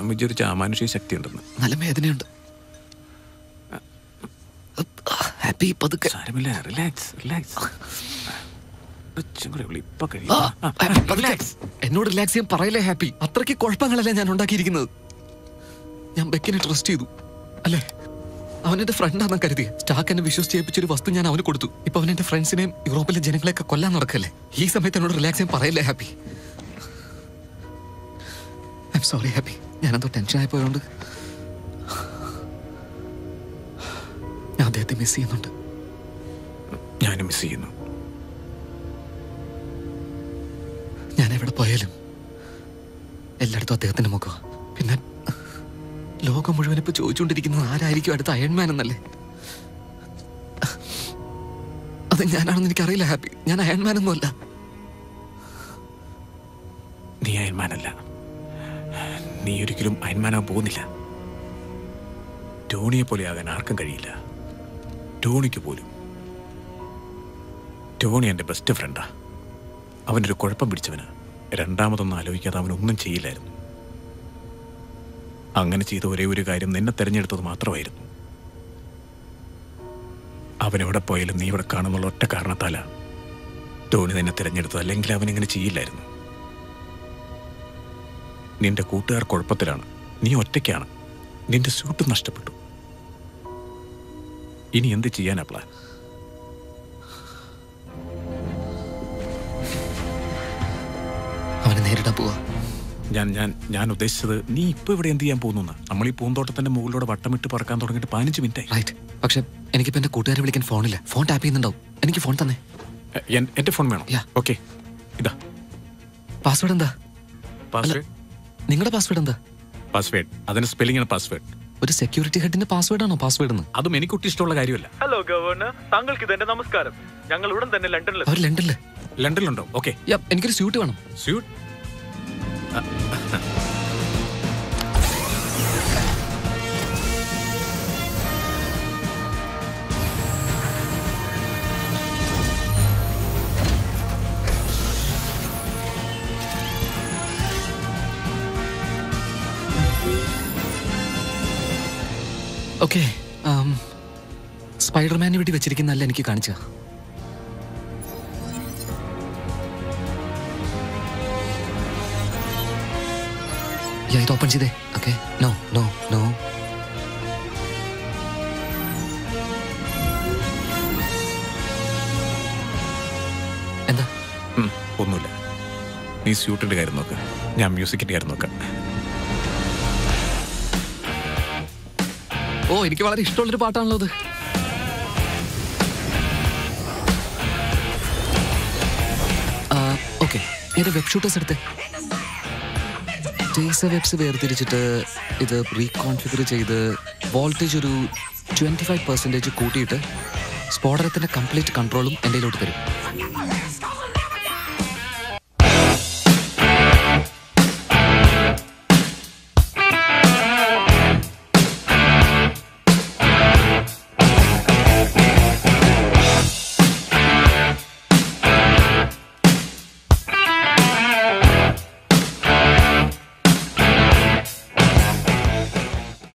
ഞാൻ വിചാരിച്ച അമാനുഷിക ശക്തി ഉണ്ടെന്ന് നല്ല വേദനയുണ്ട് ഹാപ്പി പതുക്കെ സാരമില്ല റിലാക്സ് റിലാക്സ് ഇപ്പൊ കഴിയും ആ, ആ, happy, പതുക്കെ. എന്നോട് റിലാക്സ് ചെയ്യാൻ പറയലേ ഹാപ്പി അത്രയ്ക്ക് കുഴപ്പങ്ങളല്ലേ ഞാൻ ഉണ്ടാക്കിയിരിക്കുന്നത് ഞാൻ ബെക്കിനെ ട്രസ്റ്റ് ചെയ്തു അല്ലേ അവൻ എന്റെ ഫ്രണ്ടാണെന്ന് കരുതി സ്റ്റാക്ക് എന്നെ വിശ്വസിച്ച് ഏൽപ്പിച്ചൊരു വസ്തു ഞാൻ അവന് കൊടുത്തു ഇപ്പൊ അവൻ എന്റെ ഫ്രണ്ട്സിനെയും യൂറോപ്പിലെ ജനങ്ങളെയൊക്കെ കൊല്ലാൻ നടക്കല്ലേ ഈ സമയത്ത് എന്നോട് റിലാക്സ് ചെയ്യാൻ പറയല്ലേ happy I'm sorry happy ഞാനെന്തോ ടെൻഷൻ ആയി പോയോണ്ട് ഞാൻ അദ്ദേഹത്തെ മിസ് ചെയ്യുന്നുണ്ട് ഞാനും മിസ് ചെയ്യുന്നു ഞാൻ എവിടെ പോയാലും എല്ലായിടത്തും അദ്ദേഹത്തിന്റെ മുഖം പിന്നെ ലോകം മുഴുവൻ ഇപ്പൊ ചോദിച്ചുകൊണ്ടിരിക്കുന്നത് ആരായിരിക്കും അടുത്ത അയൺമാൻ എന്നല്ലേ അത് ഞാനാണെന്ന് എനിക്കറിയില്ല ഹാപ്പി ഞാൻ അയൺമാൻ ഒന്നുമല്ല നീ അയൻമാനല്ല നീ ഒരിക്കലും അയൻമാനാൻ പോകുന്നില്ല ടോണിയെ പോലെ ആകാൻ ആർക്കും കഴിയില്ല ടോണിക്ക് പോലും ടോണി എൻ്റെ ബെസ്റ്റ് ഫ്രണ്ടാ അവനൊരു കുഴപ്പം പിടിച്ചവന് രണ്ടാമതൊന്നും ആലോചിക്കാതെ അവനൊന്നും ചെയ്യില്ലായിരുന്നു അങ്ങനെ ചെയ്ത ഒരേ ഒരു കാര്യം നിന്നെ തെരഞ്ഞെടുത്തത് മാത്രമായിരുന്നു അവൻ എവിടെ പോയാലും നീ ഇവിടെ കാണുന്നുള്ള ഒറ്റ കാരണത്താലാ ടോണി നിന്നെ തിരഞ്ഞെടുത്തത് അല്ലെങ്കിൽ അവൻ ഇങ്ങനെ ചെയ്യില്ലായിരുന്നു നിന്റെ കൂട്ടുകാർ കുഴപ്പത്തിലാണ് നീ ഒറ്റയ്ക്കാണ് നിന്റെ സ്യൂട്ട് നഷ്ടപ്പെട്ടു ഇനി എന്ത് ചെയ്യാനാ പ്ലാൻ അവനെ നേരിടാൻ പോവാ ഞാൻ ഞാൻ ഞാൻ ഉദ്ദേശിച്ചത് നീ ഇപ്പൊ ഇവിടെ എന്ത് ചെയ്യാൻ പോകുന്നു നമ്മൾ ഈ പൂന്തോട്ടത്തിന്റെ മുകളിലൂടെ വട്ടമിട്ട് പറക്കാൻ തുടങ്ങിയിട്ട് പതിനഞ്ച് മിനിറ്റായി റൈറ്റ് പക്ഷെ എനിക്കിപ്പോ എന്റെ കൂട്ടുകാരെ വിളിക്കാൻ ഫോണില്ല ഫോൺ ടാപ്പ് ചെയ്യുന്നുണ്ടാവും എനിക്ക് ഫോൺ തന്നെ എ- എൻ- എന്റെ ഫോൺ വേണം Yeah. ഓക്കെ ഇതാ പാസ്വേഡ് എന്താ പാസ്വേഡ് നിങ്ങളുടെ പാസ്വേഡ് എന്താ പാസ്വേഡ് അതിന്റെ സ്പെല്ലിംഗ് ആണ് പാസ്വേഡ് ഒരു സെക്യൂരിറ്റി ഹെഡിന്റെ പാസ്വേഡ് ആണോ പാസ്വേഡ് എന്ന് അതും എനിക്കൊട്ടും ഇഷ്ടമുള്ള കാര്യമല്ല ഹലോ ഗവർണർ താങ്കൾക്ക് ഇതെന്റെ നമസ്കാരം ഞങ്ങൾ ഉടൻ തന്നെ ലണ്ടനിൽ അവർ ലണ്ടനില് ലണ്ടനിലുണ്ടോ ഓക്കെ യാ എനിക്കൊരു സ്യൂട്ട് വേണം സ്യൂട്ട് ഓക്കെ സ്പൈഡർമാനെ വേണ്ടി വെച്ചിരിക്കുന്നല്ല എനിക്ക് കാണിച്ച ഇത് ഓപ്പൺ ചെയ്തേ ഓക്കെ നോ നോ നോ എന്താ ഉം, ഒന്നുമില്ല നീ സ്യൂട്ടിന്റെ കാര്യം നോക്ക് ഞാൻ മ്യൂസിക്കിന്റെ കാര്യം നോക്കാം ഓ എനിക്ക് വളരെ ഇഷ്ടമുള്ളൊരു പാട്ടാണല്ലോ അത് ഓക്കെ ഏത് വെബ് ഷൂട്ടേഴ്സ് എടുത്തേ ടേസർ വെബ്സ് വേർതിരിച്ചിട്ട് ഇത് റീകോൺഫിഗർ ചെയ്ത് വോൾട്ടേജ് ഒരു ട്വൻറ്റി ഫൈവ് പെർസെൻറ്റേജ് കൂട്ടിയിട്ട് സ്ഫോടനത്തിൻ്റെ കംപ്ലീറ്റ് കൺട്രോളും എൻ്റെ കയ്യിലോട്ട് തരും